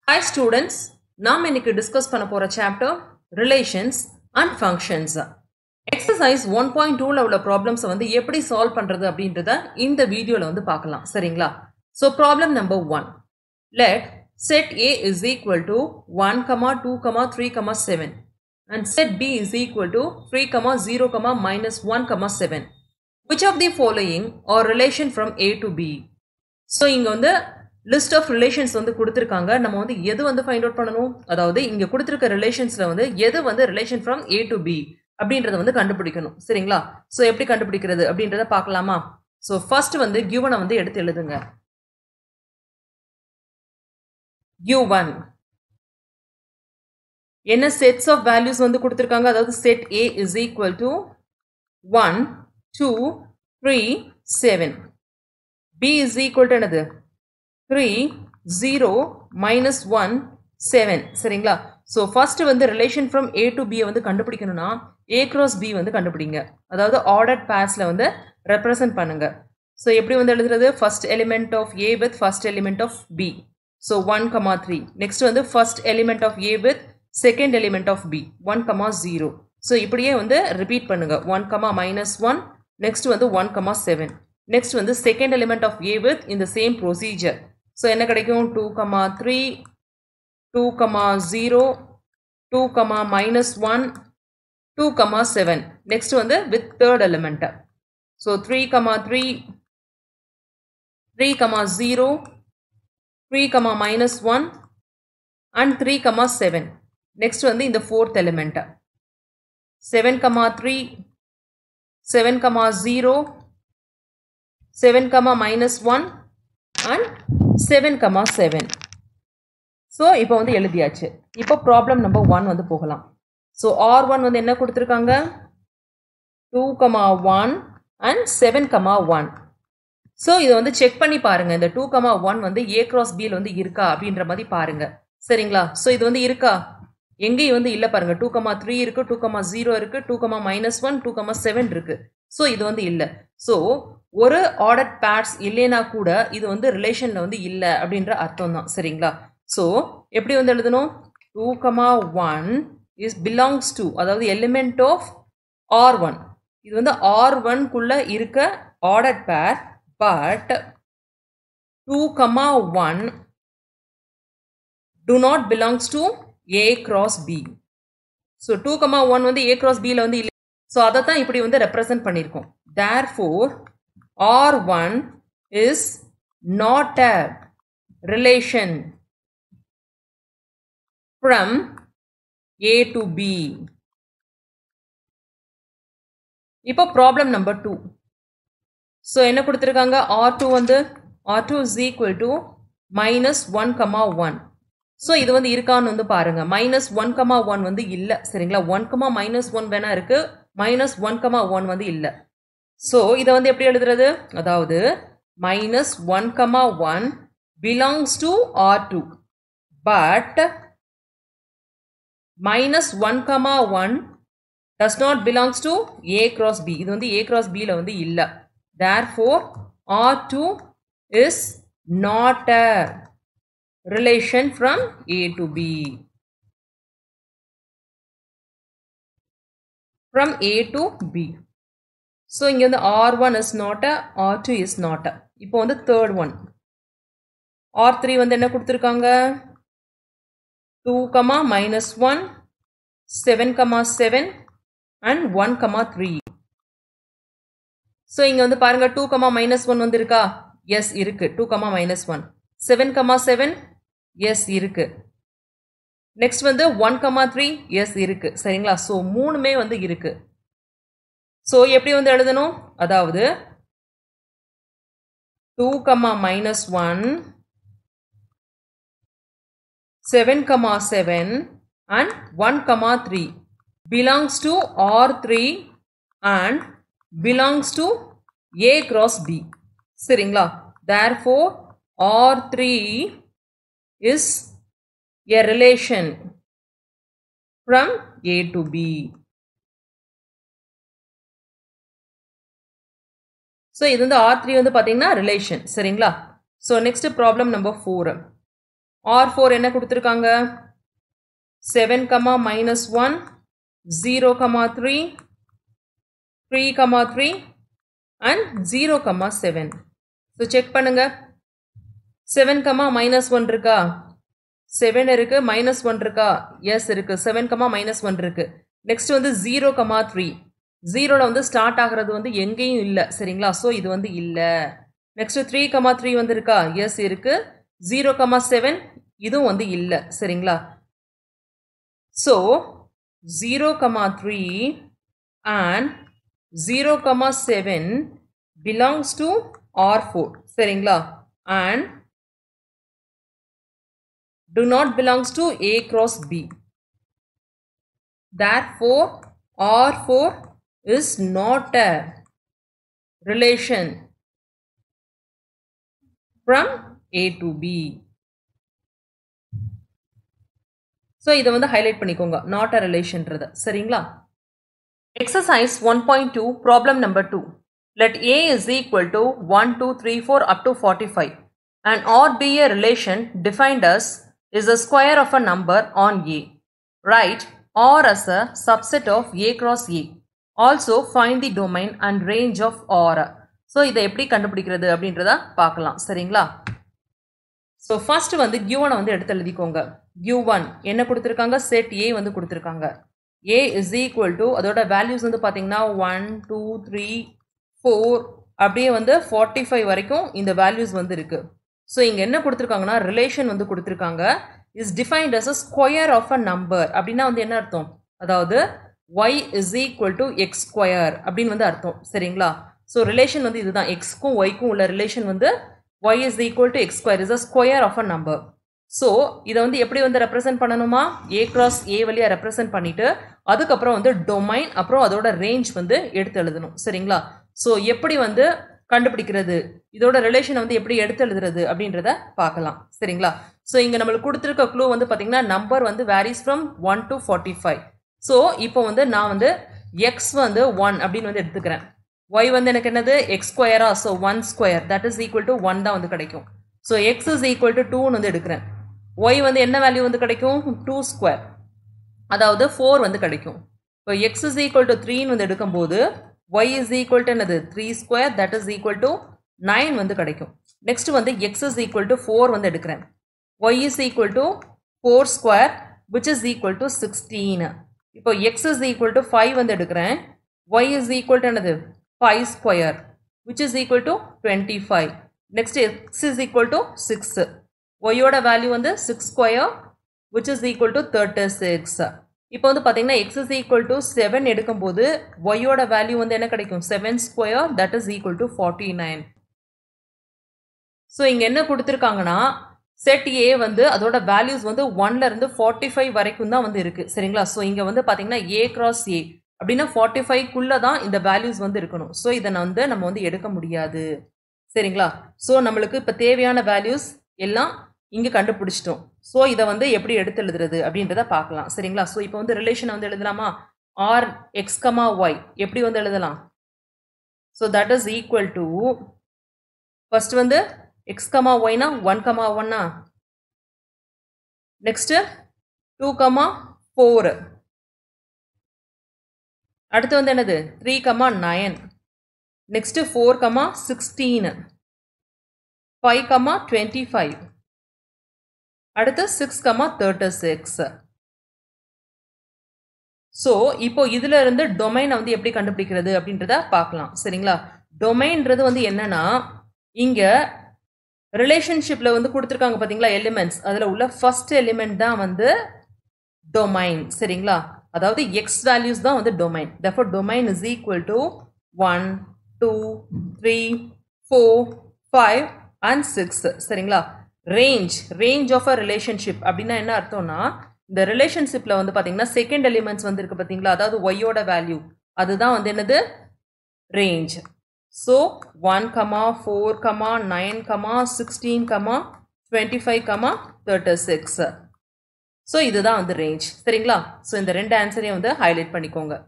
Hi students நாம் இன்னைக்கு discuss பண்ண போகிற chapter relations and functions exercise one point டூவில் உள்ள ப்ராப்ளம்ஸை வந்து எப்படி சால்வ் பண்ணுறது அப்படின்றத இந்த வீடியோவில் வந்து பார்க்கலாம் சரிங்களா so problem number one let set A is equal to one comma two comma three comma seven and set B is equal to three comma zero comma minus one comma seven which of the following are relation from A to B so இங்கே வந்து list of relations வந்து கொடுத்துருக்காங்க நம்ம வந்து எது வந்து find out பண்ணணும் அதாவது இங்கே கொடுத்துருக்க ரிலேஷன்ஸில் வந்து எது வந்து relation from A to B அப்படின்றத வந்து கண்டுபிடிக்கணும் சரிங்களா ஸோ எப்படி கண்டுபிடிக்கிறது அப்படின்றத பார்க்கலாமா ஸோ ஃபர்ஸ்ட் வந்து கியூவனை வந்து எடுத்து எழுதுங்க கியூ ஒன் என்ன செட்ஸ் ஆஃப் வேல்யூஸ் வந்து கொடுத்துருக்காங்க அதாவது set A is equal to one two three seven B is equal to என்னது three zero minus one seven சரிங்களா ஸோ ஃபர்ஸ்ட் வந்து ரிலேஷன் ஃப்ரம் ஏ டு பியை வந்து கண்டுபிடிக்கணும்னா ஏ கிராஸ் பி வந்து கண்டுபிடிங்க அதாவது ஆர்டர் பேஸில் வந்து ரெப்ரசன்ட் பண்ணுங்க ஸோ எப்படி வந்து எழுதுறது first element of A with first element of B so one comma three next வந்து first element of A with second element of B one comma zero so இப்படியே வந்து ரிப்பீட் பண்ணுங்க one comma minus one next வந்து one comma seven next வந்து second element of A with இந்த same procedure so என்ன கிடைக்கும் two comma three two comma zero two comma minus one two comma seven next வந்து with third element so three comma three three comma zero three comma minus one and three comma seven next வந்து இந்த fourth element seven comma three seven comma zero seven comma minus one and seven comma seven so இப்போ வந்து எழுதியாச்சு இப்போ problem number one வந்து போகலாம் so R one வந்து என்ன கொடுத்துருக்காங்க two comma one and seven comma one so இதை வந்து செக் பண்ணி பாருங்க இந்த டூ கமா ஒன் வந்து ஏ கிராஸ் பியில் வந்து இருக்கா அப்படின்ற மாதிரி பாருங்க சரிங்களா ஸோ இது வந்து இருக்கா எங்கேயும் வந்து இல்லை பாருங்க டூ கமா த்ரீ இருக்கு டூ கமா ஜீரோ இருக்கு two comma minus one two comma seven இருக்கு ஸோ இது வந்து இல்லை ஸோ ஒரு ஆர்டர் பேட்ஸ் இல்லைனா கூட இது வந்து ரிலேஷனில் வந்து இல்லை அப்படின்ற அர்த்தம் தான் சரிங்களா ஸோ எப்படி வந்து எழுதணும் two comma one is belongs to அதாவது எலிமெண்ட் ஆஃப் ஆர் ஒன் இது வந்து ஆர் ஒன்குள்ளே இருக்க order pair but two comma one do not belongs to A cross B so two comma one வந்து ஏ கிராஸ் பியில் வந்து இல்லை ஸோ அதை தான் இப்படி வந்து ரெப்ரசன்ட் பண்ணியிருக்கோம் therefore R1 is not a relation from A to B. இப்போ ப்ராப்ளம் நம்பர் டூ ஸோ என்ன கொடுத்துருக்காங்க ஆர் டூ வந்து R two is equal to minus one comma one so இது வந்து இருக்கான்னு வந்து பாருங்க மைனஸ் ஒன் கமா ஒன் வந்து இல்லை சரிங்களா ஒன் கமா மைனஸ் ஒன் வேணா இருக்கு மைனஸ் ஒன் கமா ஒன் வந்து இல்லை ஸோ இதை வந்து எப்படி எழுதுறது அதாவது minus one comma one belongs to R two but minus one comma one does not belongs to A cross B இது வந்து ஏ கிராஸ் பியில் வந்து இல்லை therefore R two is not a relation from A to B from A to B so இங்கே வந்து R one is not a R two is not a இப்போ வந்து third one R three வந்து என்ன கொடுத்துருக்காங்க two comma minus one seven comma seven and one comma three so இங்கே வந்து பாருங்கள் டூ கமா மைனஸ் ஒன் வந்து இருக்கா எஸ் இருக்கு two comma minus one seven comma seven yes இருக்கு நெக்ஸ்ட் வந்து ஒன் கமா த்ரீ எஸ் இருக்கு சரிங்களா ஸோ மூணுமே வந்து இருக்கு ஸோ எப்படி வந்து எழுதணும் அதாவது two comma minus one seven comma seven and one comma three belongs to R three and belongs to A cross B சரிங்களா therefore R three is a relation from A to B so இது வந்து R three வந்து பார்த்தீங்கன்னா relation சரிங்களா so next problem number four R four என்ன கொடுத்துருக்காங்க seven comma minus one zero comma three three comma three and zero comma seven so check பண்ணுங்க seven comma minus one இருக்கா seven இருக்கு minus one இருக்கா yes இருக்கு seven comma minus one இருக்கு next வந்து zero comma three ஜீரோவில் வந்து start ஆகிறது வந்து எங்கேயும் இல்லை சரிங்களா ஸோ இது வந்து இல்லை நெக்ஸ்ட் த்ரீ கமா த்ரீ வந்து இருக்கா எஸ் இருக்கு ஜீரோ கமா செவன் இதுவும் வந்து இல்லை சரிங்களா so zero comma three and zero comma seven belongs to R four சரிங்களா and do not belongs to A cross B. Therefore, R4 is not a relation from A to B. So இதை வந்து highlight பண்ணிக்கோங்க not a ரிலேஷன்றது சரிங்களா exercise one point two problem number two let A is equal to one two three four up to forty five and R be a relation defined as is the square of a number on A. Write R as a subset of A cross A. Also find the domain and range of R. So இதை எப்படி கண்டுபிடிக்கிறது அப்படின்றத பார்க்கலாம் சரிங்களா so first வந்து Q ஒனை வந்து எடுத்து எழுதிக்கோங்க கியூ ஒன் என்ன கொடுத்துருக்காங்க செட் ஏ வந்து கொடுத்துருக்காங்க ஏ இஸ் ஈக்குவல் டு அதோட வேல்யூஸ் வந்து பார்த்தீங்கன்னா ஒன் டூ த்ரீ ஃபோர் அப்படியே வந்து ஃபார்ட்டி ஃபைவ் வரைக்கும் இந்த வேல்யூஸ் வந்து இருக்குது ஸோ இங்கே என்ன கொடுத்துருக்காங்கன்னா ரிலேஷன் வந்து கொடுத்துருக்காங்க is defined as a square of a number அப்படின்னா வந்து என்ன அர்த்தம் அதாவது y is equal to x square அப்படின்னு வந்து அர்த்தம் சரிங்களா ஸோ ரிலேஷன் வந்து இதுதான் எக்ஸ்க்கும் ஒய்க்கும் உள்ள ரிலேஷன் வந்து y is equal to x square is a square of a number so இதை வந்து எப்படி வந்து ரெப்ரசென்ட் பண்ணணுமா ஏ கிராஸ் ஏ வழியாக ரெப்ரசென்ட் பண்ணிட்டு அதுக்கப்புறம் வந்து டொமைன் அப்புறம் அதோட ரேஞ்ச் வந்து எடுத்து எழுதணும் சரிங்களா ஸோ எப்படி வந்து கண்டுபிடிக்கிறது இதோட ரிலேஷனை வந்து எப்படி எடுத்து எழுதுறது அப்படின்றத பார்க்கலாம் சரிங்களா ஸோ இங்கே நம்மளுக்கு கொடுத்துருக்க க்ளூ வந்து பார்த்தீங்கன்னா நம்பர் வந்து varies from one to forty five so இப்போ வந்து நான் வந்து எக்ஸ் வந்து ஒன் அப்படின்னு வந்து எடுத்துக்கிறேன் ஒய் வந்து எனக்கு என்னது எக்ஸ் ஸ்கொயரா so one square that is equal to one தான் வந்து கிடைக்கும் so x is equal to டூன்னு வந்து எடுக்கிறேன் ஒய் வந்து என்ன வேல்யூ வந்து கிடைக்கும் டூ ஸ்கொயர் அதாவது ஃபோர் வந்து கிடைக்கும் இப்போ எக்ஸ் இஸ் ஈக்குவல் டு த்ரீன்னு வந்து எடுக்கும்போது y is equal to என்னது 3 square that is equal to 9 வந்து கிடைக்கும் நெக்ஸ்ட் வந்து x is equal to 4 வந்து எடுக்கிறேன் y is equal to 4 square which is equal to 16 இப்போ x is equal to 5 வந்து எடுக்கிறேன் y is equal to என்னது 5 square which is equal to 25 next x is equal to 6 y ஓட value வந்து 6 square which is equal to 36 இப்போ வந்து பார்த்தீங்கன்னா x is equal to seven எடுக்கும்போது ஒய்யோட வேல்யூ வந்து என்ன கிடைக்கும் seven square that is equal to forty nine so இங்கே என்ன கொடுத்துருக்காங்கன்னா செட் ஏ வந்து அதோட வேல்யூஸ் வந்து ஒன்ல இருந்து ஃபார்ட்டி ஃபைவ் வரைக்கும் தான் வந்து இருக்கு சரிங்களா ஸோ இங்கே வந்து பார்த்தீங்கன்னா ஏ கிராஸ் ஏ அப்படின்னா ஃபார்ட்டி ஃபைவ்க்குள்ளே தான் இந்த வேல்யூஸ் வந்து இருக்கணும் ஸோ இதை வந்து நம்ம வந்து எடுக்க முடியாது சரிங்களா ஸோ நம்மளுக்கு இப்போ தேவையான வேல்யூஸ் எல்லாம் இங்கே கண்டுபிடிச்சிட்டோம் ஸோ இதை வந்து எப்படி எடுத்து எழுதுறது அப்படின்றத பார்க்கலாம் சரிங்களா ஸோ இப்போ வந்து ரிலேஷனை வந்து எழுதலாமா ஆர் எக்ஸ் கமா ஒய் எப்படி வந்து எழுதலாம் so that is equal to first வந்து எக்ஸ் கமா ஒய்னா ஒன் கமா ஒன்னா நெக்ஸ்ட்டு டூ கமா ஃபோரு அடுத்து வந்து என்னது three comma nine next four comma sixteen five comma twenty five அடுத்து six comma thirty six so இப்போ இதுல இருந்து டொமைனை வந்து எப்படி கண்டுபிடிக்கிறது அப்படின்றத பார்க்கலாம் சரிங்களா டொமைன்றது வந்து என்னன்னா இங்க ரிலேஷன்ஷிப்ல வந்து கொடுத்துருக்காங்க பார்த்தீங்களா எலிமெண்ட்ஸ் அதில் உள்ள ஃபர்ஸ்ட் எலிமெண்ட் தான் வந்து டொமைன் சரிங்களா அதாவது எக்ஸ் வேல்யூஸ் தான் வந்து domain therefore domain is equal to one two three four five and six சரிங்களா range range of a relationship அப்படின்னா என்ன அர்த்தம்னா இந்த ரிலேஷன்ஷிப்பில் வந்து பார்த்தீங்கன்னா செகண்ட் எலிமெண்ட்ஸ் வந்து இருக்கு பார்த்தீங்களா அதாவது ஒய்யோட வேல்யூ அதுதான் வந்து என்னது range so one comma four comma nine comma sixteen comma twenty five comma thirty six so இதுதான் வந்து ரேஞ்ச் சரிங்களா ஸோ இந்த ரெண்டு ஆன்சரையும் வந்து ஹைலைட் பண்ணிக்கோங்க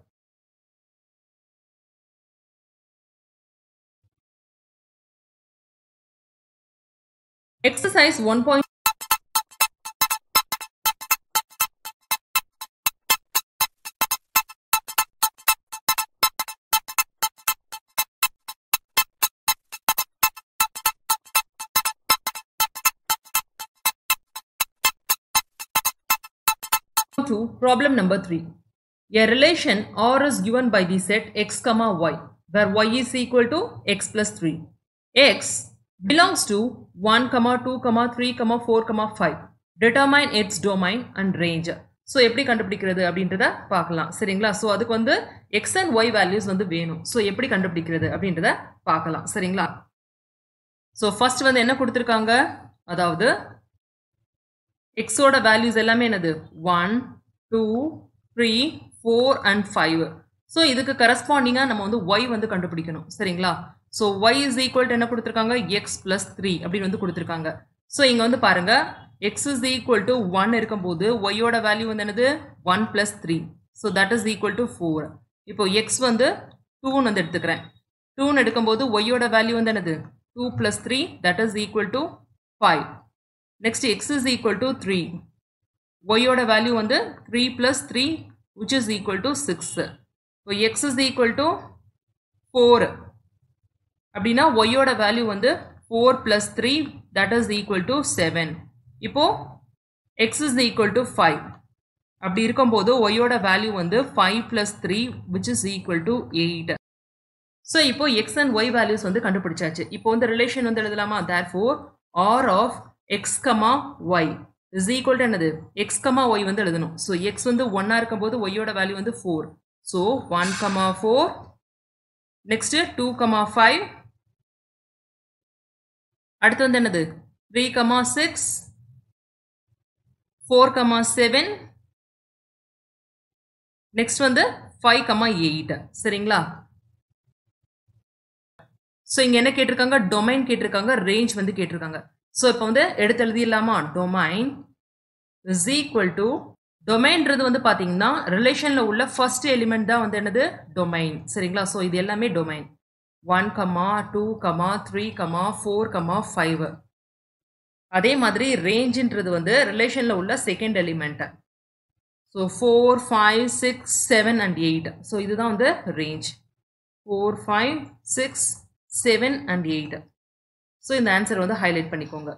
exercise one point to problem number 3. A relation R is given by the set x comma y, where y is equal to x plus 3. x belongs to 1 comma 2 comma 3 comma 4 comma 5. Determine its domain and range. So எப்படி கண்டுபிடிக்கிறது அப்படின்றத பார்க்கலாம் சரிங்களா so அதுக்கு வந்து X and y values வந்து வேணும் so எப்படி கண்டுபிடிக்கிறது அப்படின்றத பார்க்கலாம் சரிங்களா ஸோ ஃபர்ஸ்ட் வந்து என்ன கொடுத்துருக்காங்க அதாவது எக்ஸோட வேல்யூஸ் எல்லாமே என்னது one two three four and five so இதுக்கு கரஸ்பாண்டிங்காக நம்ம வந்து ஒய் வந்து கண்டுபிடிக்கணும் சரிங்களா ஸோ ஒய் இஸ் ஈக்குவல் என்ன கொடுத்துருக்காங்க எக்ஸ் பிளஸ் த்ரீ அப்படின்னு வந்து கொடுத்துருக்காங்க ஸோ இங்கே வந்து பாருங்க x is equal to one இருக்கும்போது ஒய்யோட வேல்யூ வந்து என்னது one plus three so that is equal to four இப்போ எக்ஸ் வந்து டூன்னு வந்து எடுத்துக்கிறேன் டூன்னு எடுக்கும்போது ஒய்யோட வேல்யூ வந்து என்னது two plus three that is equal to five next x is equal to three ஒய்யோட வேல்யூ வந்து three plus three which is equal to six இப்போ x is equal to four அப்படின்னா ஒய்யோட வேல்யூ வந்து four plus three that is equal to seven இப்போ x is equal to five அப்படி இருக்கும்போது ஒய்யோட வேல்யூ வந்து five plus three which is equal to eight so இப்போ எக்ஸ் அண்ட் ஒய் வேல்யூஸ் வந்து கண்டுபிடிச்சாச்சு இப்போ வந்து ரிலேஷன் வந்து எழுதலாமா therefore R of x comma y is equal to என்னது எக்ஸ் கமா ஒய் வந்து எழுதணும் ஸோ எக்ஸ் வந்து ஒன்னாக இருக்கும்போது ஒய்யோட வேல்யூ வந்து four so one comma four next two comma five அடுத்து வந்து என்னது three comma six four comma seven next வந்து ஃபைவ் கமா எயிட் சரிங்களா ஸோ இங்கே என்ன கேட்டிருக்காங்க டொமைன் கேட்டிருக்காங்க ரேஞ்ச் வந்து கேட்டிருக்காங்க ஸோ இப்போ வந்து எடுத்து எழுதிடலாமா டொமைன் இஸ் ஈக்குவல் டு டொமைன்றது வந்து பார்த்தீங்கன்னா ரிலேஷனில் உள்ள ஃபர்ஸ்ட் எலிமெண்ட் தான் வந்து என்னது டொமைன் சரிங்களா ஸோ இது எல்லாமே domain one comma two comma three comma four comma five அதே மாதிரி ரேஞ்சுன்றது வந்து ரிலேஷனில் உள்ள second element so four five six seven and eight so இதுதான் வந்து range four five six seven and eight so இந்த ஆன்சர் வந்து ஹைலைட் பண்ணிக்கோங்க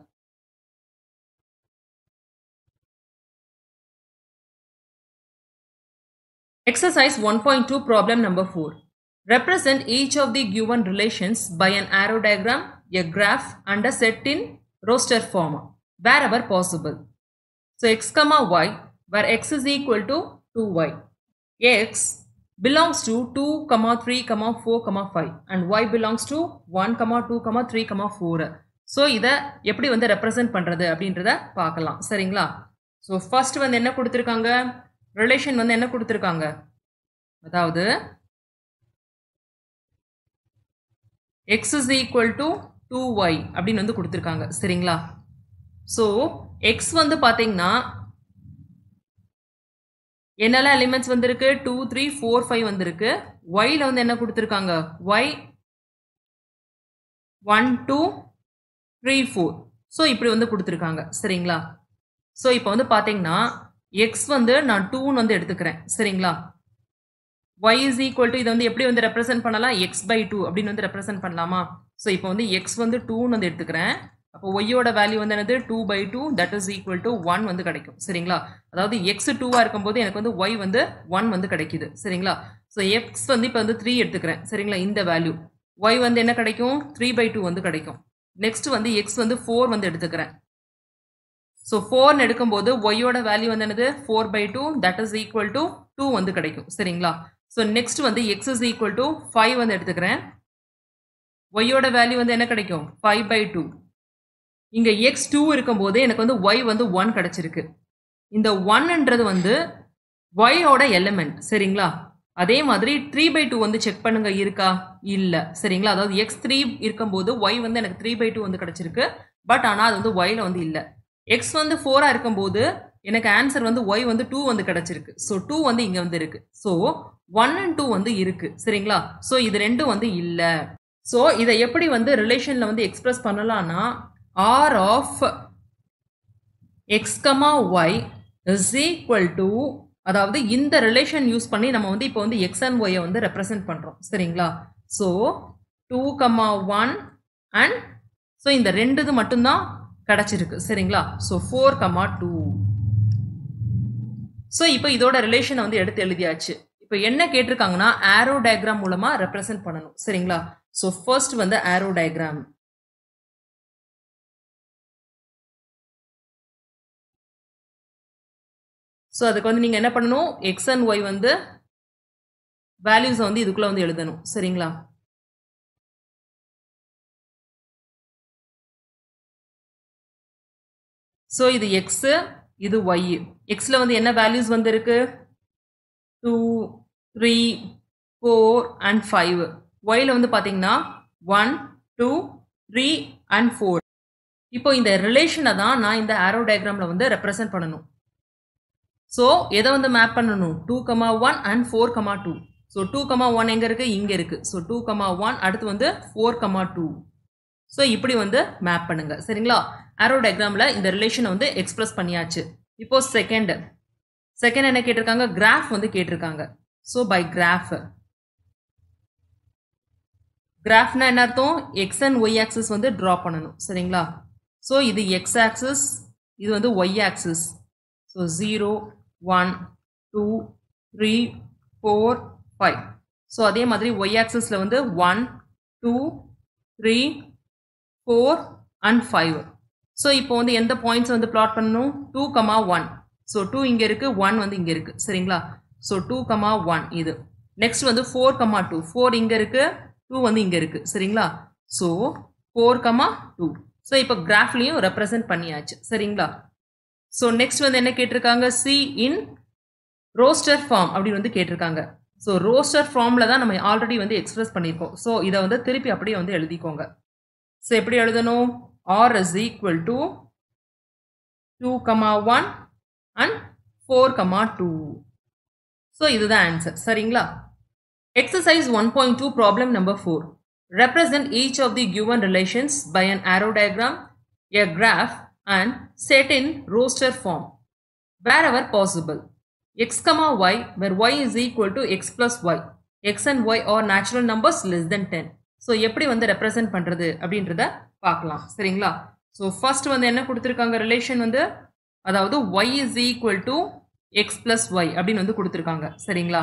Exercise 1.2 problem number 4. Represent each of the given relations by an arrow diagram, a graph and a set in roster form wherever possible. So x comma y where x is equal to 2y. x belongs to 2 comma 3 comma 4 comma 5 and y belongs to 1 comma 2 comma 3 comma 4 so இதை எப்படி வந்து represent பண்ணுறது அப்படின்றத பார்க்கலாம் சரிங்களா so first வந்து என்ன கொடுத்துருக்காங்க ரிலேஷன் வந்து என்ன கொடுத்துருக்காங்க அதாவது x is equal to two y அப்படின்னு வந்து கொடுத்துருக்காங்க சரிங்களா ஸோ எக்ஸ் வந்து பார்த்தீங்கன்னா என்னெல்லாம் எலிமெண்ட்ஸ் வந்திருக்கு டூ த்ரீ ஃபோர் ஃபைவ் வந்திருக்கு ஒயில் வந்து என்ன கொடுத்துருக்காங்க y one two three four so இப்படி வந்து கொடுத்துருக்காங்க சரிங்களா ஸோ இப்போ வந்து பார்த்தீங்கன்னா எக்ஸ் வந்து நான் டூன்னு வந்து எடுத்துக்கிறேன் சரிங்களா ஒய் இஸ் ஈக்குவல் டு இதை வந்து எப்படி வந்து ரெப்ரசென்ட் பண்ணலாம் எக்ஸ் பை டூ அப்படின்னு வந்து ரெப்ரசென்ட் பண்ணலாமா ஸோ இப்போ வந்து எக்ஸ் வந்து டூன்னு வந்து எடுத்துக்கிறேன் அப்போ ஒய்யோட வேல்யூ வந்து என்னது two by two that is equal to one வந்து கிடைக்கும் சரிங்களா அதாவது எக்ஸ் டூவாக இருக்கும்போது எனக்கு வந்து ஒய் வந்து ஒன் வந்து கிடைக்குது சரிங்களா ஸோ எக்ஸ் வந்து இப்போ வந்து த்ரீ எடுத்துக்கிறேன் சரிங்களா இந்த வேல்யூ ஒய் வந்து என்ன கிடைக்கும் த்ரீ பை டூ வந்து கிடைக்கும் நெக்ஸ்ட் வந்து எக்ஸ் வந்து ஃபோர் வந்து எடுத்துக்கிறேன் ஸோ ஃபோர்னு எடுக்கும்போது ஒய்யோட வேல்யூ வந்து என்னது four by two that is equal to two வந்து கிடைக்கும் சரிங்களா ஸோ நெக்ஸ்ட் வந்து x is equal to five வந்து எடுத்துக்கிறேன் ஒய்யோட வேல்யூ வந்து என்ன கிடைக்கும் ஃபைவ் பை டூ இங்கே எக்ஸ் டூ இருக்கும்போது எனக்கு வந்து ஒய் வந்து ஒன் கிடச்சிருக்கு இந்த ஒன்ன்றது வந்து ஒய்யோட எலிமெண்ட் சரிங்களா அதே மாதிரி த்ரீ பை டூ வந்து செக் பண்ணுங்க இருக்கா இல்லை சரிங்களா அதாவது எக்ஸ் த்ரீ இருக்கும்போது ஒய் வந்து எனக்கு த்ரீ பை டூ வந்து கிடச்சிருக்கு பட் ஆனால் அது வந்து ஒயில் வந்து இல்லை எக்ஸ் வந்து ஃபோராக இருக்கும்போது எனக்கு ஆன்சர் வந்து ஒய் வந்து டூ வந்து கிடச்சிருக்கு ஸோ டூ வந்து இங்கே வந்து இருக்கு ஸோ ஒன் அண்ட் டூ வந்து இருக்கு சரிங்களா ஸோ இது ரெண்டும் வந்து இல்லை ஸோ இதை எப்படி வந்து ரிலேஷனில் வந்து எக்ஸ்பிரஸ் பண்ணலாம்னா R of x comma y is equal to அதாவது இந்த ரிலேஷன் யூஸ் பண்ணி நம்ம வந்து இப்போ வந்து எக்ஸ் அண்ட் ஒய்யை வந்து ரெப்ரசென்ட் பண்ணுறோம் சரிங்களா so two comma one and so இந்த ரெண்டு இது மட்டும்தான் கிடச்சிருக்கு சரிங்களா so four comma two so இப்போ இதோட ரிலேஷனை வந்து எடுத்து எழுதியாச்சு இப்போ என்ன கேட்டிருக்காங்கன்னா ஆரோ டயக்ராம் மூலமா ரெப்ரசென்ட் பண்ணணும் சரிங்களா ஸோ ஃபர்ஸ்ட் வந்து ஆரோ டயக்ராம் ஸோ அதுக்கு வந்து நீங்கள் என்ன பண்ணணும் எக்ஸ் அண்ட் ஒய் வந்து வேல்யூஸை வந்து இதுக்குள்ளே வந்து எழுதணும் சரிங்களா ஸோ இது எக்ஸு இது ஒய் எக்ஸில் வந்து என்ன வேல்யூஸ் வந்து இருக்கு two three four and five ஒயில் வந்து பார்த்தீங்கன்னா one two three and four இப்போ இந்த ரிலேஷனை தான் நான் இந்த ஆரோ டயக்ராமில் வந்து ரெப்ரசன்ட் பண்ணணும் ஸோ எதை வந்து மேப் பண்ணணும் two comma one and four comma two so two comma one எங்கே இருக்குது இங்கே இருக்குது ஸோ டூ கமா ஒன் அடுத்து வந்து ஃபோர் கமா டூ ஸோ இப்படி வந்து மேப் பண்ணுங்க சரிங்களா ஆரோ டயக்ராமில் இந்த ரிலேஷனை வந்து எக்ஸ்பிரஸ் பண்ணியாச்சு இப்போ செகண்ட் செகண்ட் என்ன கேட்டிருக்காங்க கிராஃப் வந்து கேட்டிருக்காங்க ஸோ பை கிராஃப் கிராஃப்னா என்ன அர்த்தம் எக்ஸ் அண்ட் ஒய் ஆக்சிஸ் வந்து ட்ரா பண்ணணும் சரிங்களா ஸோ இது எக்ஸ் ஆக்சிஸ் இது வந்து y axis so zero one two three four five so அதே மாதிரி ஒய் ஆக்சிஸில் வந்து one two three four and five so இப்போ வந்து எந்த பாயிண்ட்ஸ் வந்து பிளாட் பண்ணணும் two comma one so two இங்கே இருக்குது ஒன் வந்து இங்கே இருக்குது சரிங்களா ஸோ டூ கமா ஒன் இது நெக்ஸ்ட் வந்து ஃபோர் கமா டூ ஃபோர் இங்கே இருக்குது டூ வந்து இங்கே இருக்குது சரிங்களா so four comma two so இப்போ கிராஃப்லேயும் ரெப்ரசன்ட் பண்ணியாச்சு சரிங்களா ஸோ நெக்ஸ்ட் வந்து என்ன கேட்டிருக்காங்க சி இன் ரோஸ்டர் ஃபார்ம் அப்படின்னு வந்து கேட்டிருக்காங்க ஸோ ரோஸ்டர் ஃபார்மில் தான் நம்ம ஆல்ரெடி வந்து எக்ஸ்பிரஸ் பண்ணியிருக்கோம் ஸோ இதை வந்து திருப்பி அப்படியே வந்து எழுதிக்கோங்க ஸோ எப்படி எழுதணும் R is equal to two comma one and four comma two so இதுதான் ஆன்சர் சரிங்களா exercise one point two problem number four represent each of the given relations by an arrow diagram, a graph, and set in roster form wherever possible. x comma y where y is equal to x plus y. x and y are natural numbers less than 10. So எப்படி வந்து represent பண்ணுறது அப்படின்றத பார்க்கலாம் சரிங்களா so first வந்து என்ன கொடுத்துருக்காங்க relation வந்து அதாவது y is equal to x plus y அப்படின்னு வந்து கொடுத்துருக்காங்க சரிங்களா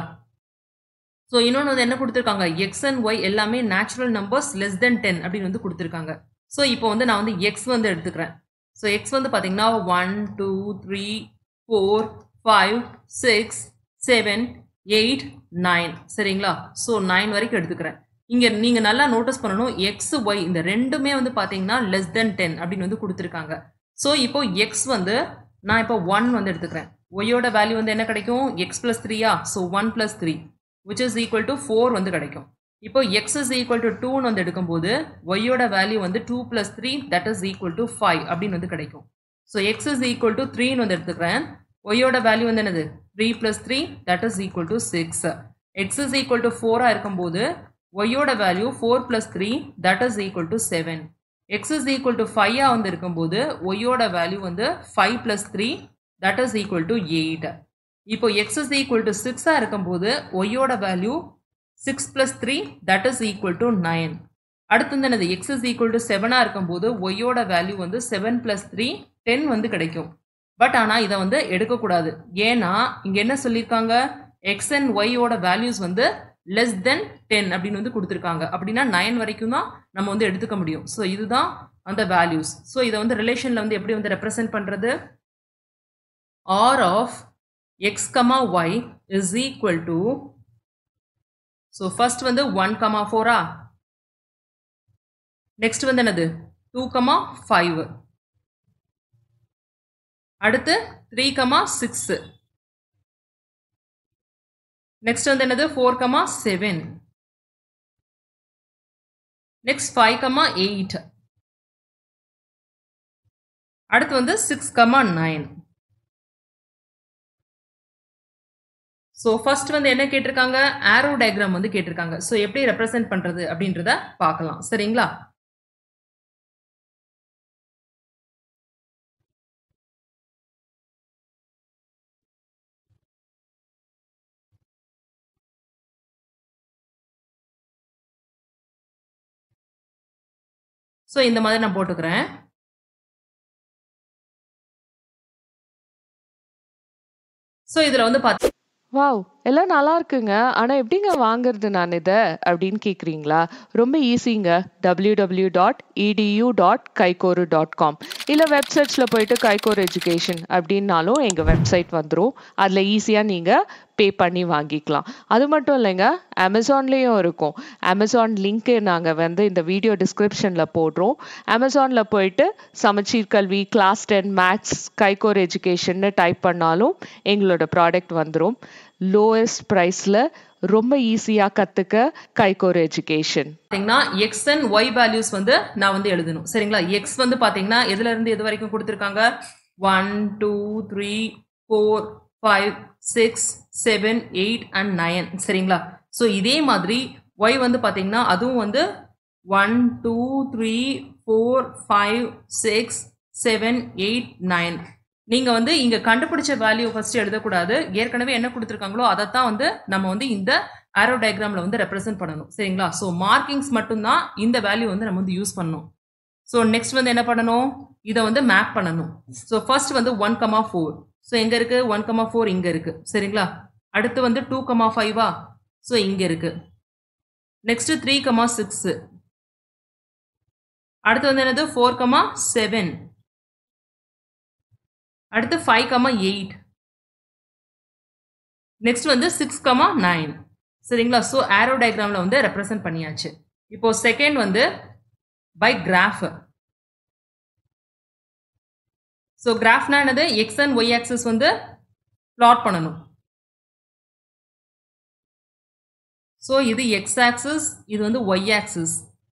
ஸோ இன்னொன்று வந்து என்ன கொடுத்துருக்காங்க எக்ஸ் அண்ட் ஒய் எல்லாமே natural numbers less than ten அப்படின்னு வந்து கொடுத்துருக்காங்க ஸோ இப்போ வந்து நான் வந்து எக்ஸ் வந்து எடுத்துக்கிறேன் ஸோ எக்ஸ் வந்து பார்த்தீங்கன்னா one two three four five six seven eight nine சரிங்களா ஸோ நைன் வரைக்கும் எடுத்துக்கிறேன் இங்கே நீங்கள் நல்லா நோட்டீஸ் பண்ணணும் எக்ஸ் ஒய் இந்த ரெண்டுமே வந்து பார்த்தீங்கன்னா லெஸ் தென் டென் அப்படின்னு வந்து கொடுத்துருக்காங்க ஸோ இப்போ எக்ஸ் வந்து நான் இப்போ ஒன் வந்து எடுத்துக்கிறேன் ஒய்யோட வேல்யூ வந்து என்ன கிடைக்கும் எக்ஸ் ப்ளஸ் த்ரீயா so one plus three which is equal to four வந்து கிடைக்கும் இப்போ எக்ஸ் இஸ் ஈக்குவல் டு டூன்னு வந்து எடுக்கும்போது ஒய்யோட வேல்யூ வந்து two plus three that is equal to five அப்படின்னு வந்து கிடைக்கும் so x is equal to த்ரீன்னு வந்து எடுத்துக்கிறேன் ஒய்யோட வேல்யூ வந்து என்னது three plus three that is equal to six x is equal to ஃபோராக இருக்கும்போது ஒய்யோட value four plus three that is equal to seven x is equal to ஃபைவாக வந்து இருக்கும்போது ஒய்யோட வேல்யூ வந்து five plus three that is equal to eight இப்போ x is equal to சிக்ஸாக இருக்கும்போது ஒய்யோட value six plus three that is equal to nine அடுத்து வந்து என்னது எக்ஸ் இஸ் ஈக்குவல் டு செவனாக இருக்கும்போது ஒய்யோட வேல்யூ வந்து செவன் ப்ளஸ் த்ரீ டென் வந்து கிடைக்கும் பட் ஆனால் இதை வந்து எடுக்கக்கூடாது ஏன்னா இங்கே என்ன சொல்லியிருக்காங்க எக்ஸ் அண்ட் ஒய்யோட வேல்யூஸ் வந்து லெஸ் தென் டென் அப்படின்னு வந்து கொடுத்துருக்காங்க அப்படின்னா நைன் வரைக்கும் தான் நம்ம வந்து எடுத்துக்க முடியும் ஸோ இதுதான் அந்த வேல்யூஸ் ஸோ இதை வந்து ரிலேஷனில் வந்து எப்படி வந்து ரெப்ரசென்ட் பண்ணுறது R of x comma y is equal to so first வந்து 1 comma 4 ஆ next வந்து என்னது 2 comma 5 அடுத்து 3 comma 6 next வந்து என்னது 4 comma 7 next 5 comma 8 அடுத்து வந்து 6 comma 9 ஸோ ஃபர்ஸ்ட் வந்து என்ன கேட்டிருக்காங்க ஆரோ டயக்ராம் வந்து கேட்டிருக்காங்க ஸோ எப்படி ரெப்ரசென்ட் பண்றது அப்படின்றத பார்க்கலாம் சரிங்களா ஸோ இந்த மாதிரி நான் போட்டுக்கிறேன் ஸோ ஸோ இதில் வந்து பார்த்து வாவ் எல்லாம் நல்லா இருக்குங்க ஆனா எப்படிங்க வாங்குறது நான் இதை அப்படின்னு கேக்குறீங்களா ரொம்ப ஈஸிங்க W W dot edu dot கைகோரு dot com இல்லை வெப்சைட்ஸில் போயிட்டு கைகோர் எஜுகேஷன் அப்படின்னாலும் எங்கள் வெப்சைட் வந்துடும் அதில் ஈஸியாக நீங்கள் பே பண்ணி வாங்கிக்கலாம் அது மட்டும் இல்லைங்க அமேசான்லேயும் இருக்கும் அமேசான் லிங்க்கு நாங்கள் வந்து இந்த வீடியோ டிஸ்கிரிப்ஷனில் போடுறோம் அமேசானில் போயிட்டு Samacheer Kalvi class ten maths Kaikor எஜுகேஷன்னு டைப் பண்ணாலும் எங்களோட ப்ராடக்ட் வந்துடும் லோவஸ்ட் ப்ரைஸில் ரொம்ப ஈஸியாக கற்றுக்க கைகோர் எஜுகேஷன் பார்த்தீங்கன்னா எக்ஸ் அண்ட் ஒய் வேல்யூஸ் வந்து நான் வந்து எழுதணும் சரிங்களா எக்ஸ் வந்து பார்த்தீங்கன்னா எதுல இருந்து எது வரைக்கும் கொடுத்துருக்காங்க one two three four five six seven eight and nine சரிங்களா ஸோ இதே மாதிரி ஒய் வந்து பார்த்தீங்கன்னா அதுவும் வந்து one two three four five six seven eight nine நீங்கள் வந்து இங்கே கண்டுபிடிச்ச வேல்யூ ஃபர்ஸ்ட் எழுதக்கூடாது ஏற்கனவே என்ன கொடுத்துருக்காங்களோ அதைத்தான் வந்து நம்ம வந்து இந்த ஆரோ டயக்ராமில் வந்து ரெப்ரசென்ட் பண்ணணும் சரிங்களா ஸோ மார்க்கிங்ஸ் மட்டும்தான் இந்த வேல்யூ வந்து நம்ம வந்து யூஸ் பண்ணணும் ஸோ நெக்ஸ்ட் வந்து என்ன பண்ணணும் இதை வந்து மேப் பண்ணணும் ஸோ ஃபர்ஸ்ட் வந்து ஒன் கமா ஃபோர் ஸோ எங்கே இருக்குது ஒன் கமா ஃபோர் இங்கே இருக்குது சரிங்களா அடுத்து வந்து டூ கமா ஃபைவா ஸோ இங்கே இருக்குது நெக்ஸ்ட்டு த்ரீ கமா சிக்ஸு அடுத்து வந்து என்னது ஃபோர் கமா செவன் அடுத்து ஃபைவ் கமா எயிட் நெக்ஸ்ட் வந்து சிக்ஸ் கமா நைன் சரிங்களா ஸோ ஆரோ டயக்ராமில் வந்து ரெப்ரசன்ட் பண்ணியாச்சு இப்போ செகண்ட் வந்து பை கிராஃப் ஸோ கிராஃப்னா என்னது எக்ஸ் அண்ட் ஒய் ஆக்சஸ் வந்து பிளாட் பண்ணணும் ஸோ இது எக்ஸ் ஆக்சஸ் இது வந்து ஒய் ஆக்சஸ்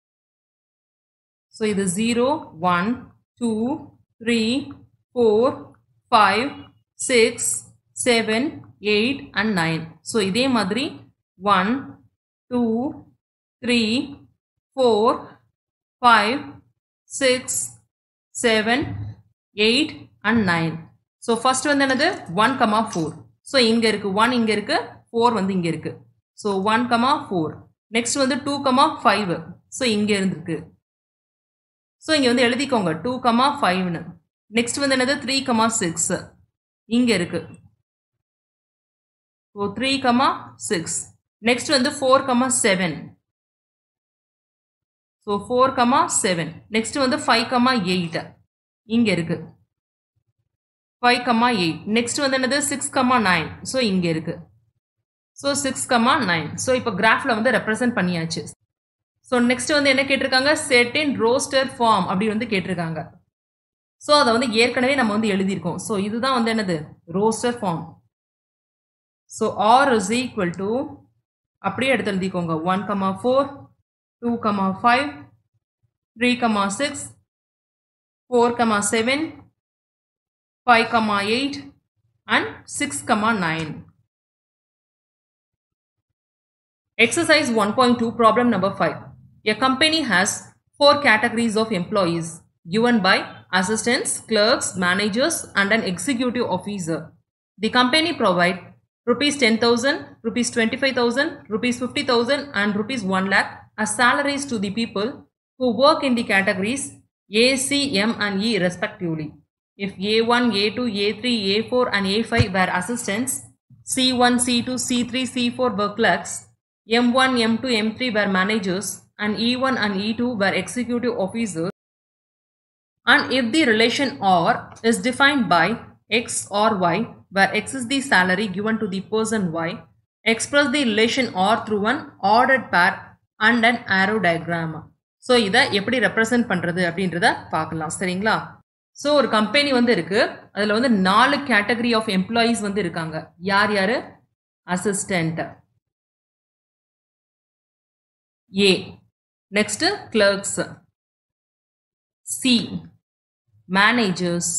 ஸோ இது zero one two three four five six seven eight and nine so இதே மாதிரி one two three four five six seven eight and nine so first வந்து என்னது one comma four so இங்கே இருக்குது one இங்கே இருக்குது four வந்து இங்கே இருக்குது so one comma four next வந்து டூ கமா ஃபைவ் ஸோ இங்கே இருந்திருக்கு ஸோ இங்கே வந்து எழுதிக்கோங்க டூ கமா ஃபைவ்னு நெக்ஸ்ட் வந்து என்னது த்ரீ கமா சிக்ஸ் இங்கே இருக்குது so three comma six next வந்து four comma seven so four comma seven next வந்து ஃபைவ் கமா எயிட் இங்கே இருக்கு ஃபைவ் கமா எயிட் நெக்ஸ்ட் வந்து என்னது சிக்ஸ் கமா நைன் ஸோ இங்கே இருக்கு so six comma nine so இப்போ கிராஃபில் வந்து ரெப்ரசென்ட் பண்ணியாச்சு ஸோ நெக்ஸ்ட் வந்து என்ன கேட்டிருக்காங்க செட் இன் ரோஸ்டர் ஃபார்ம் அப்படி வந்து கேட்டிருக்காங்க ஸோ அதை வந்து ஏற்கனவே நம்ம வந்து எழுதியிருக்கோம் ஸோ இதுதான் வந்து என்னது roster form so R is equal to அப்படியே எடுத்து எழுதிக்கோங்க one comma four two comma five three comma six four comma seven five comma eight and six comma nine Exercise 1.2 problem number 5. A company has four categories of employees given by assistants, clerks, managers and an executive officer. The company provide rupees 10,000, rupees 25,000, rupees 50,000 and rupees 1 lakh as salaries to the people who work in the categories A, C, M and E respectively. If A1, A2, A3, A4 and A5 were assistants, C1, C2, C3, C4 were clerks, M1, M2, M3 were managers, and E1 and E2 were executive officers. And if the relation R is defined by X or Y, where X is the salary given to the person Y, express the relation R through an ordered pair and an arrow diagram. So இதை எப்படி represent பண்ணுறது அப்படின்றத பார்க்கலாம் சரிங்களா so ஒரு company வந்து இருக்கு அதில் வந்து நாலு கேட்டகரி ஆஃப் எம்ப்ளாயீஸ் வந்து இருக்காங்க யார் யார் assistant A next clerks C managers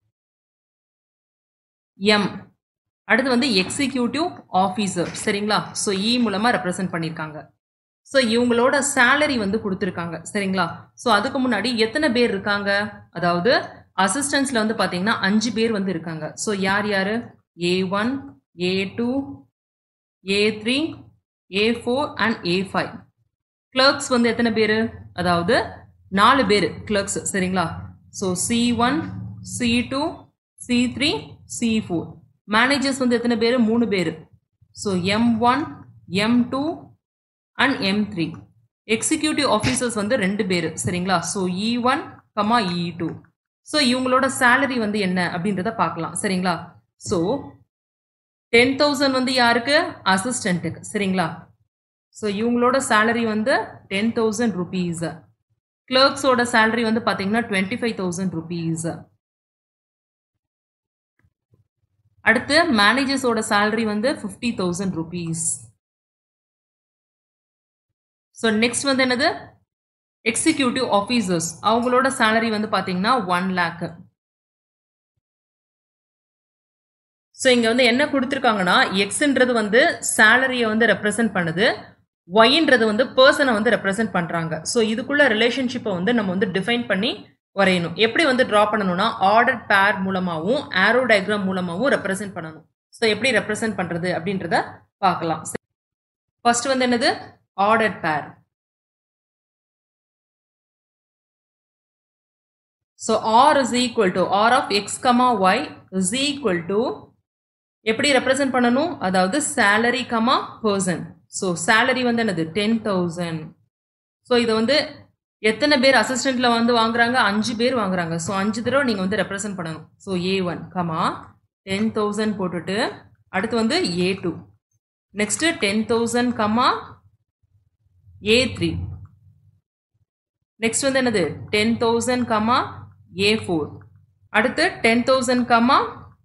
M அடுத்து வந்து எக்ஸிக்யூட்டிவ் ஆஃபீஸர் சரிங்களா ஸோ இ மூலமாக ரெப்ரசன்ட் பண்ணியிருக்காங்க ஸோ இவங்களோட சேலரி வந்து கொடுத்துருக்காங்க சரிங்களா ஸோ அதுக்கு முன்னாடி எத்தனை பேர் இருக்காங்க அதாவது அசிஸ்டன்ஸில் வந்து பார்த்தீங்கன்னா அஞ்சு பேர் வந்து இருக்காங்க ஸோ யார் யார் A one A two A three A four and A five clerks வந்து எத்தனை பேர் அதாவது நாலு பேர் கிளர்க்ஸ் சரிங்களா so C one C two C three C four managers வந்து எத்தனை பேர் மூணு பேர் so M one M two and M three executive officers வந்து ரெண்டு பேர் சரிங்களா so E one comma E two so இவங்களோட சேலரி வந்து என்ன அப்படின்றத பார்க்கலாம் சரிங்களா ஸோ டென் தௌசண்ட் வந்து யாருக்கு அசிஸ்டண்ட்டுக்கு சரிங்களா ஸோ இவங்களோட சேலரி வந்து டென் தௌசண்ட் ருபீஸ் கிளர்க்ஸோட சேலரி வந்து பார்த்தீங்கன்னா டுவெண்ட்டி ஃபைவ் தௌசண்ட் ருபீஸ் அடுத்து மேனேஜர்ஸோட சேலரி வந்து fifty thousand rupees so next வந்து என்னது எக்ஸிக்யூட்டிவ் ஆஃபீஸர்ஸ் அவங்களோட சேலரி வந்து பார்த்தீங்கன்னா ஒன் லேக் ஸோ இங்கே வந்து என்ன கொடுத்துருக்காங்கன்னா எக்ஸ்ன்றது வந்து சேலரியை வந்து ரெப்ரசன்ட் பண்ணுது ஒய்ன்றது வந்து பர்சனை வந்து ரெப்ரசன்ட் பண்ணுறாங்க ஸோ இதுக்குள்ள ரிலேஷன்ஷிப்பை வந்து நம்ம வந்து டிஃபைன் பண்ணி வரையணும் எப்படி வந்து ட்ரா பண்ணணும்னா ஆர்டர் பேர் மூலமாகவும் ஆரோ டயக்ராம் மூலமாகவும் ரெப்ரசென்ட் பண்ணணும் ஸோ எப்படி ரெப்ரசென்ட் பண்ணுறது அப்படின்றத பார்க்கலாம் ஃபர்ஸ்ட் வந்து என்னது order pair so R is equal to R of x comma y is equal to எப்படி ரெப்ரசென்ட் பண்ணணும் அதாவது salary comma person so salary வந்து என்னது டென் தௌசண்ட் ஸோ இதை வந்து எத்தனை பேர் அசிஸ்டண்ட்ல வந்து வாங்குறாங்க அஞ்சு பேர் வாங்குறாங்க ஸோ அஞ்சு தடவை நீங்கள் வந்து ரெப்ரசென்ட் பண்ணணும் so A one comma ten thousand போட்டுட்டு அடுத்து வந்து A two next ten thousand comma A three next வந்து என்னது ten thousand comma A four அடுத்து ten thousand comma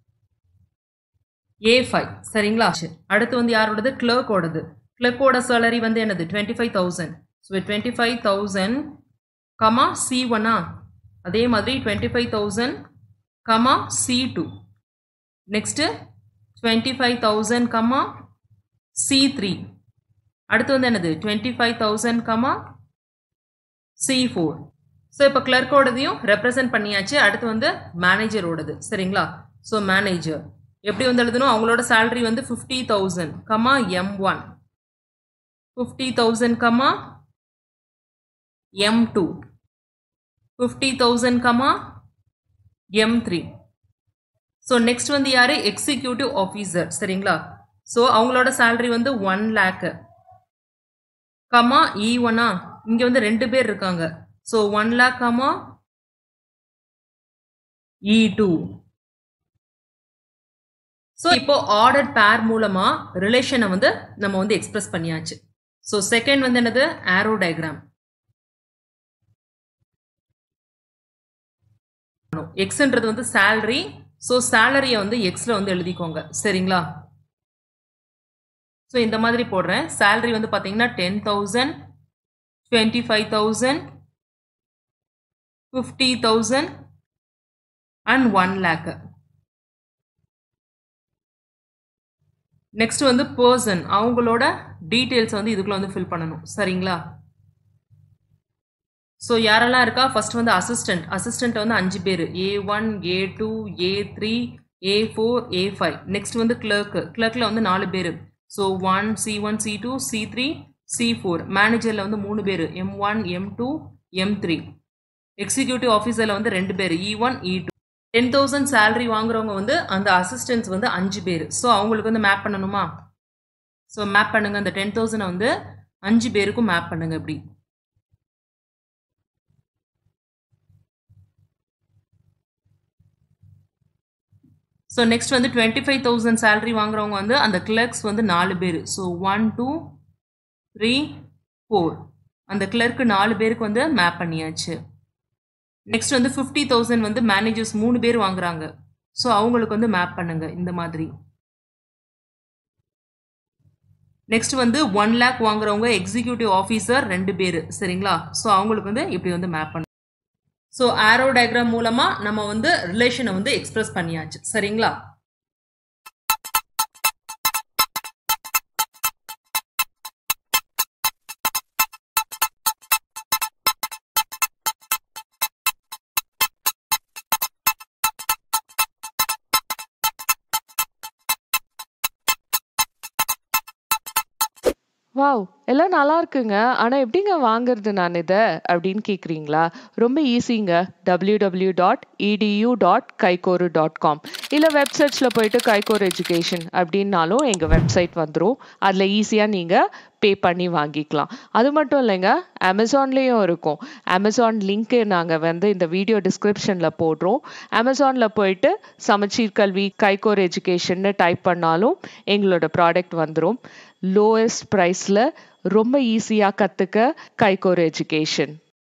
A five சரிங்களா அடுத்து வந்து யாரோடது கிளர்க்கோடது கிளர்க்கோட சேலரி வந்து என்னது twenty five thousand so twenty five thousand comma C ஒன்னா அதே மாதிரி twenty five thousand comma C two next twenty five thousand comma C three அடுத்து வந்து என்னது twenty five thousand comma C four so இப்போ கிளர்க்கோடதையும் ரெப்ரசன்ட் பண்ணியாச்சு அடுத்து வந்து மேனேஜரோடது சரிங்களா ஸோ மேனேஜர் எப்படி வந்து எழுதணும் அவங்களோட சேலரி வந்து fifty thousand comma M one fifty thousand comma M two fifty thousand comma M three so next வந்து யார் எக்ஸிக்யூட்டிவ் ஆஃபீஸர் சரிங்களா ஸோ அவங்களோட சேலரி வந்து ஒன் லேக்கு கமா இ ஒன்னா இங்கே வந்து ரெண்டு பேர் இருக்காங்க so one lakh comma E two so இப்போ ஆர்டர் பேர் மூலமா ரிலேஷனை வந்து நம்ம வந்து எக்ஸ்பிரஸ் பண்ணியாச்சு ஸோ செகண்ட் வந்து என்னது ஆரோ டயக்ராம் எக்ஸ்ன்றது வந்து சேலரி ஸோ சேலரியை வந்து எக்ஸில் வந்து எழுதிக்கோங்க சரிங்களா ஸோ இந்த மாதிரி போடுறேன் சேலரி வந்து பார்த்தீங்கன்னா ten thousand twenty five thousand fifty thousand and one lakh next வந்து பர்சன் அவங்களோட டீட்டெயில்ஸ் வந்து இதுக்குள்ள வந்து ஃபில் பண்ணணும் சரிங்களா ஸோ யாரெல்லாம் இருக்கா ஃபர்ஸ்ட் வந்து அசிஸ்டன்ட் அசிஸ்டன்ட் வந்து அஞ்சு பேர் A one A two A three A four A five next வந்து கிளர்க்கு கிளர்க்கில் வந்து நாலு பேர் so one C one C two C three C four மேனேஜரில் வந்து மூணு பேர் M one M two M three executive ஆஃபீஸரில் வந்து ரெண்டு பேர் E one E two ten thousand salary வாங்குறவங்க வந்து அந்த அசிஸ்டன்ஸ் வந்து அஞ்சு பேர் ஸோ அவங்களுக்கு வந்து மேப் பண்ணணுமா ஸோ மேப் பண்ணுங்க அந்த டென் தௌசண்டை வந்து அஞ்சு பேருக்கும் மேப் பண்ணுங்க இப்படி ஸோ நெக்ஸ்ட் வந்து டுவெண்ட்டி ஃபைவ் தௌசண்ட் சேலரி வாங்குறவங்க வந்து அந்த கிளர்க்ஸ் வந்து நாலு பேர் so one two three four அந்த கிளர்க்கு நாலு பேருக்கு வந்து மேப் பண்ணியாச்சு நெக்ஸ்ட் வந்து ஃபிஃப்டி தௌசண்ட் வந்து மேனேஜர்ஸ் மூணு பேர் வாங்குறாங்க ஸோ அவங்களுக்கு வந்து மேப் பண்ணுங்க இந்த மாதிரி நெக்ஸ்ட் வந்து ஒன் லேக் வாங்குறவங்க எக்ஸிக்யூட்டிவ் ஆஃபீஸர் ரெண்டு பேர் சரிங்களா ஸோ அவங்களுக்கு வந்து இப்படி வந்து மேப் பண்ண ஸோ ஆரோ டயக்ராம் மூலமா நம்ம வந்து ரிலேஷனை வந்து எக்ஸ்பிரஸ் பண்ணியாச்சு சரிங்களா வாவ் எல்லாம் நல்லா இருக்குங்க ஆனா எப்படிங்க வாங்குறது நான் இதை அப்படின்னு கேக்குறீங்களா ரொம்ப ஈஸிங்க W W dot edu dot கைகோரு dot com இல்லை வெப்சைட்ஸ்ல போயிட்டு கைகோர் எஜுகேஷன் அப்படின்னாலும் எங்க வெப்சைட் வந்துடும் அதுல ஈஸியா நீங்க பே பண்ணி வாங்கிக்கலாம் அது மட்டும் இல்லைங்க அமேசான்லேயும் இருக்கும் அமேசான் லிங்க் நாங்கள் வந்து இந்த வீடியோ டிஸ்கிரிப்ஷனில் போடுறோம் அமேசானில் போயிட்டு சமச்சீர் கல்வி கைகோர் எஜுகேஷன்னு டைப் பண்ணாலும் எங்களோட ப்ராடக்ட் வந்துடும் லோவஸ்ட் ப்ரைஸில் ரொம்ப ஈஸியாக கற்றுக்க கைகோர் எஜுகேஷன்